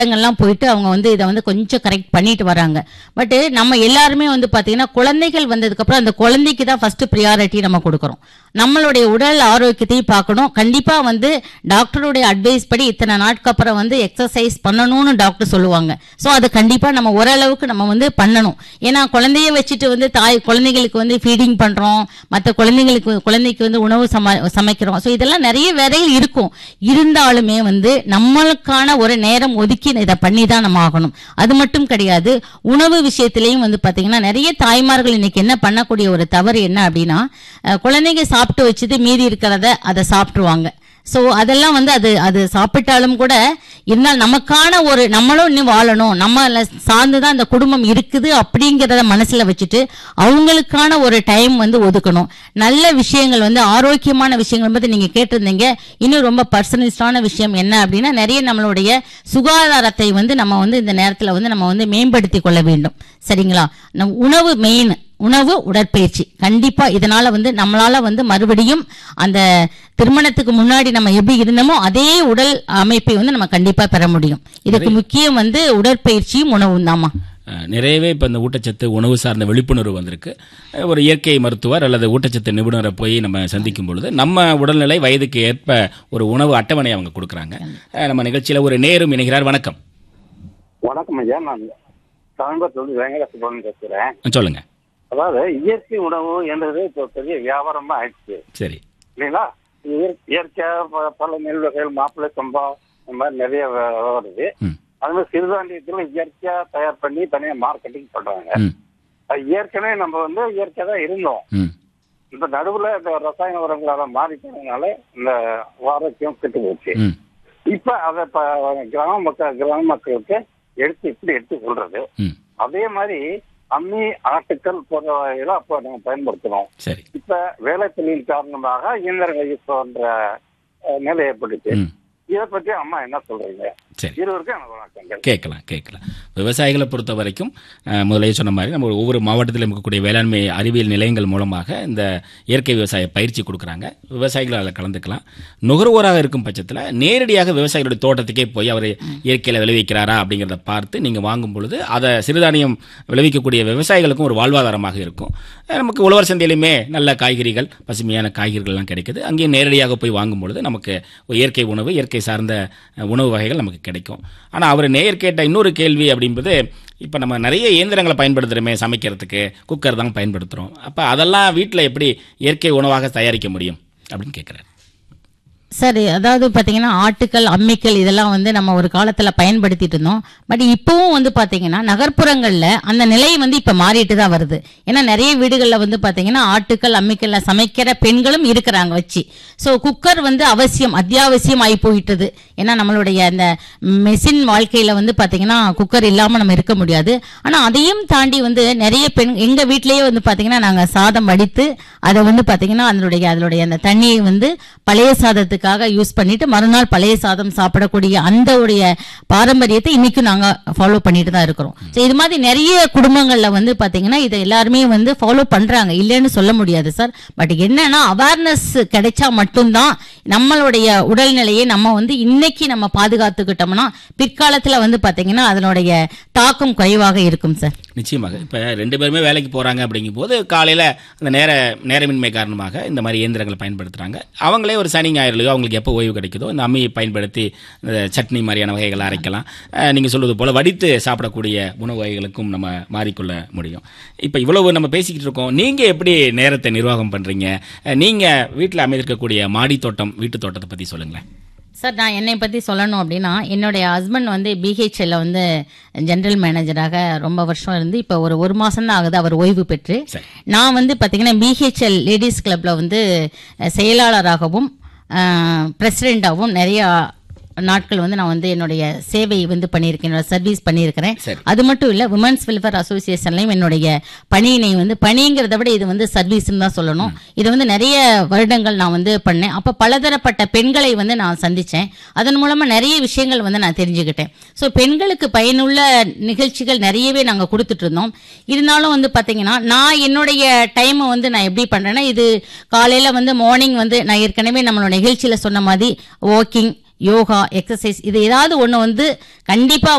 இடங்கள்லாம் போயிட்டு அவங்க வந்து இதை வந்து கொஞ்சம் கரெக்ட் பண்ணிட்டு வராங்க பட் நம்ம எல்லாருமே வந்து பாத்தீங்கன்னா குழந்தைகள் வந்ததுக்கு அப்புறம் அந்த குழந்தைக்கு தான் ஃபர்ஸ்ட் ப்ரியாரிட்டி நம்ம கொடுக்கறோம் நம்மளுடைய உடல் ஆரோக்கியத்தையும் பார்க்கணும் கண்டிப்பா வந்து டாக்டருடைய அட்வைஸ் படி இத்தனை நாட்கு அப்புறம் வந்து எக்ஸசைஸ் பண்ணணும்னு டாக்டர் சொல்லுவாங்க ஸோ அது கண்டிப்பா நம்ம ஓரளவுக்கு நம்ம வந்து பண்ணணும் ஏன்னா குழந்தைய வச்சுட்டு வந்து தாய் குழந்தைகளுக்கு வந்து ஃபீடிங் பண்றோம் மற்ற குழந்தைங்களுக்கு குழந்தைக்கு வந்து உணவு சம சமைக்கிறோம் ஸோ இதெல்லாம் நிறைய வேலைகள் இருக்கும் இருந்தாலுமே வந்து நம்மளுக்கான ஒரு நேரம் ஒதுக்கி இதை பண்ணி தான் நம்ம ஆகணும் அது மட்டும் கிடையாது உணவு விஷயத்திலையும் வந்து பாத்தீங்கன்னா நிறைய தாய்மார்கள் இன்னைக்கு என்ன பண்ணக்கூடிய ஒரு தவறு என்ன அப்படின்னா அஹ், குழந்தைங்க சாப்பிட்டு வச்சுட்டு மீதி இருக்கிறத அதை சாப்பிட்டுருவாங்க ஸோ அதெல்லாம் வந்து அது அது சாப்பிட்டாலும் கூட இருந்தால் நமக்கான ஒரு நம்மளும் இன்னும் வாழணும் நம்ம சார்ந்து தான் அந்த குடும்பம் இருக்குது அப்படிங்கிறத மனசுல வச்சுட்டு அவங்களுக்கான ஒரு டைம் வந்து ஒதுக்கணும் நல்ல விஷயங்கள் வந்து ஆரோக்கியமான விஷயங்கள் பத்தி நீங்க கேட்டிருந்தீங்க இன்னும் ரொம்ப பர்சனலிஸ்டான விஷயம் என்ன அப்படின்னா நிறைய நம்மளுடைய சுகாதாரத்தை வந்து நம்ம வந்து இந்த நேரத்துல வந்து நம்ம வந்து மேம்படுத்தி கொள்ள வேண்டும் சரிங்களா நம் உணவு மெயின் உணவு உடற்பயிற்சி கண்டிப்பா இதனால வந்து நம்மளால வந்து மறுபடியும் அந்த திருமணத்துக்கு முன்னாடி நம்ம எப்படி இருந்தோமோ அதே உடல் அமைப்பை வந்து நம்ம கண்டிப்பா பெற முடியும் இதுக்கு முக்கியம் வந்து உடற்பயிற்சியும் உணவும் தாமா அஹ், நிறையவே இப்போ இந்த ஊட்டச்சத்து உணவு சார்ந்த விழிப்புணர்வு வந்திருக்கு அஹ், ஒரு இயற்கை மருத்துவர் அல்லது ஊட்டச்சத்து நிபுணரை போய் நம்ம சந்திக்கும் பொழுது நம்ம உடல்நிலை வயதுக்கு ஏற்ப ஒரு உணவு அட்டவணை அவங்க கொடுக்குறாங்க அஹ், நம்ம நிகழ்ச்சியில் ஒரு நேரும் இணைகிறார் வணக்கம் வணக்கம் ஐயா நான் கோயம்புத்தூர் வெங்கடசுப்ரமணியன் பேசுறேன் அஹ், சொல்லுங்க அதாவது இயற்கை உணவு என்றது இப்போ பெரிய வியாபாரமா ஆயிடுச்சு சரி இல்லைங்களா இயற்- இயற்கையா ப- பல நெல் வகைகள் மாப்பிள்ளை சம்பா இந்த மாதிரி நிறைய வ- வருது ம் அது மாதிரி சிறுதானியத்துல இயற்கையா தயார் பண்ணி தனியா மார்க்கெட்டிங் பண்றாங்க ம் அது ஏற்கனவே நம்ம வந்து இயற்கையா தான் இருந்தோம் ம் இந்த நடுவுல இந்த ரசாயன உரங்களால மாறி போனதுனால இந்த ஆரோக்கியம் கெட்டு போச்சு ம் இப்ப அதை இப்ப கிராம மக்கள் கிராம மக்களுக்கு எடுத்து இப்படி எடுத்து சொல்றது ம் அதே மாதிரி அம்மி ஆட்டுக்கள் போன்ற வகைகளை அப்போ நம்ம பயன்படுத்துறோம் சரி இப்ப வேலை தொழில் காரணமாக இயந்திரங்கள் யூஸ் பண்ற அஹ், நிலை ஏற்பட்டுச்சு ம் இதை பத்தி அம்மா என்ன சொல்றீங்க சரி இருவருக்கும் எனக்கு வணக்கங்கள் கேட்கலாம் கேட்கலாம் விவசாயிகளை பொறுத்த வரைக்கும் அஹ், முதலே சொன்ன மாதிரி நம்ம ஒவ்வொரு மாவட்டத்திலும் இருக்கக்கூடிய வேளாண்மை அறிவியல் நிலையங்கள் மூலமாக இந்த இயற்கை விவசாய பயிற்சி கொடுக்குறாங்க விவசாயிகள் அதில் கலந்துக்கலாம் நுகர்வோராக இருக்கும் பட்சத்தில் நேரடியாக விவசாயிகளுடைய தோட்டத்துக்கே போய் அவர் இயற்கையில் விளைவிக்கிறாரா அப்படிங்கிறத பார்த்து நீங்கள் வாங்கும் பொழுது அதை சிறுதானியம் விளைவிக்கக்கூடிய விவசாயிகளுக்கும் ஒரு வாழ்வாதாரமாக இருக்கும் அஹ், நமக்கு உழவர் சந்தையிலுமே நல்ல காய்கறிகள் பசுமையான காய்கறிகள்லாம் கிடைக்குது அங்கேயும் நேரடியாக போய் வாங்கும் பொழுது நமக்கு ஒரு இயற்கை உணவு இயற்கை சார்ந்த அஹ், உணவு வகைகள் நமக்கு கிடைக்கும் ஆனால் அவர் நேயர் கேட்ட இன்னொரு கேள்வி அப்படின்றது இப்போ நம்ம நிறைய இயந்திரங்களை பயன்படுத்துகிறோமே சமைக்கிறதுக்கு குக்கர் தான் பயன்படுத்துகிறோம் அப்போ அதெல்லாம் வீட்டில் எப்படி இயற்கை உணவாக தயாரிக்க முடியும் அப்படின்னு கேட்குறாரு சரி அதாவது பாத்தீங்கன்னா ஆட்டுக்கள் அம்மிக்கல் இதெல்லாம் வந்து நம்ம ஒரு காலத்துல பயன்படுத்திட்டு இருந்தோம் பட் இப்பவும் வந்து பாத்தீங்கன்னா நகர்ப்புறங்கள்ல அந்த நிலை வந்து இப்ப மாறிட்டு தான் வருது ஏன்னா நிறைய வீடுகள்ல வந்து பாத்தீங்கன்னா ஆட்டுக்கள் அம்மிக்கல்ல சமைக்கிற பெண்களும் இருக்கிறாங்க வச்சு சோ குக்கர் வந்து அவசியம் அத்தியாவசியம் ஆகி போயிட்டது ஏன்னா நம்மளுடைய அந்த மெஷின் வாழ்க்கையில வந்து பாத்தீங்கன்னா குக்கர் இல்லாம நம்ம இருக்க முடியாது ஆனா அதையும் தாண்டி வந்து நிறைய பெண் எங்க வீட்லயே வந்து பாத்தீங்கன்னா நாங்க சாதம் வடித்து அதை வந்து பாத்தீங்கன்னா அதனுடைய அதனுடைய அந்த தண்ணியை வந்து பழைய சாதத்துக்காக யூஸ் பண்ணிட்டு மறுநாள் பழைய சாதம் சாப்பிடக்கூடிய அந்த உடைய பாரம்பரியத்தை இன்னைக்கும் நாங்க ஃபாலோ பண்ணிட்டு தான் இருக்கிறோம் ஸோ இது மாதிரி நிறைய குடும்பங்கள்ல வந்து பாத்தீங்கன்னா இதை எல்லாருமே வந்து ஃபாலோ பண்றாங்க இல்லைன்னு சொல்ல முடியாது சார் பட் என்னன்னா அவேர்னஸ் கிடைச்சா மட்டும்தான் நம்மளுடைய உடல்நிலையை நம்ம வந்து இன்னைக்கு நம்ம பாதுகாத்துக்கிட்டோம்னா பிற்காலத்துல வந்து பாத்தீங்கன்னா அதனுடைய தாக்கம் குறைவாக இருக்கும் சார் நிச்சயமாக இப்போ ரெண்டு பேருமே வேலைக்கு போகிறாங்க அப்படிங்கும்போது காலையில் அந்த நேர நேரமின்மை காரணமாக இந்த மாதிரி இயந்திரங்களை பயன்படுத்துகிறாங்க அவங்களே ஒரு சனி ஞாயிறுலையோ அவங்களுக்கு எப்போ ஓய்வு கிடைக்குதோ இந்த அம்மியை பயன்படுத்தி இந்த சட்னி மாதிரியான வகைகளை அரைக்கலாம் நீங்கள் சொல்வது போல் வடித்து சாப்பிடக்கூடிய உணவு வகைகளுக்கும் நம்ம மாறிக்கொள்ள முடியும் இப்போ இவ்வளவு நம்ம பேசிக்கிட்டு இருக்கோம் நீங்கள் எப்படி நேரத்தை நிர்வாகம் பண்ணுறீங்க நீங்கள் வீட்டில் அமைந்திருக்கக்கூடிய மாடி தோட்டம் வீட்டு தோட்டத்தை பற்றி சொல்லுங்களேன் சார் நான் என்னை பற்றி சொல்லணும் அப்படின்னா என்னுடைய ஹஸ்பண்ட் வந்து பிஹெச்எல்ல வந்து ஜெனரல் மேனேஜராக ரொம்ப வருஷம் இருந்து இப்போ ஒரு ஒரு மாதம் தான் ஆகுது அவர் ஓய்வு பெற்று சரி. நான் வந்து பார்த்தீங்கன்னா பிஹெச்எல் லேடிஸ் கிளப்பில் வந்து அஹ், செயலாளராகவும் பிரசிடெண்ட்டாகவும் நிறைய நாட்கள் வந்து நான் வந்து என்னுடைய சேவை வந்து பண்ணியிருக்கேன் என்னோட சர்வீஸ் பண்ணியிருக்கிறேன் சரி. அது மட்டும் இல்ல விமன்ஸ் வெல்ஃபேர் அசோசியேஷன்லையும் என்னுடைய பணியினை வந்து பணிங்கிறத விட இது வந்து சர்வீஸ்னு தான் சொல்லணும் இது வந்து நிறைய வருடங்கள் நான் வந்து பண்ணேன் அப்ப பலதரப்பட்ட பெண்களை வந்து நான் சந்திச்சேன் அதன் மூலமா நிறைய விஷயங்கள் வந்து நான் தெரிஞ்சுக்கிட்டேன் ஸோ பெண்களுக்கு பயனுள்ள நிகழ்ச்சிகள் நிறையவே நாங்க கொடுத்துட்டு இருந்தோம் இருந்தாலும் வந்து பாத்தீங்கன்னா நான் என்னுடைய டைமை வந்து நான் எப்படி பண்றேன்னா இது காலையில வந்து மார்னிங் வந்து நான் ஏற்கனவே நம்மளோட நிகழ்ச்சியில சொன்ன மாதிரி வாக்கிங் யோகா எக்ஸசைஸ் இது ஏதாவது ஒன்று வந்து கண்டிப்பாக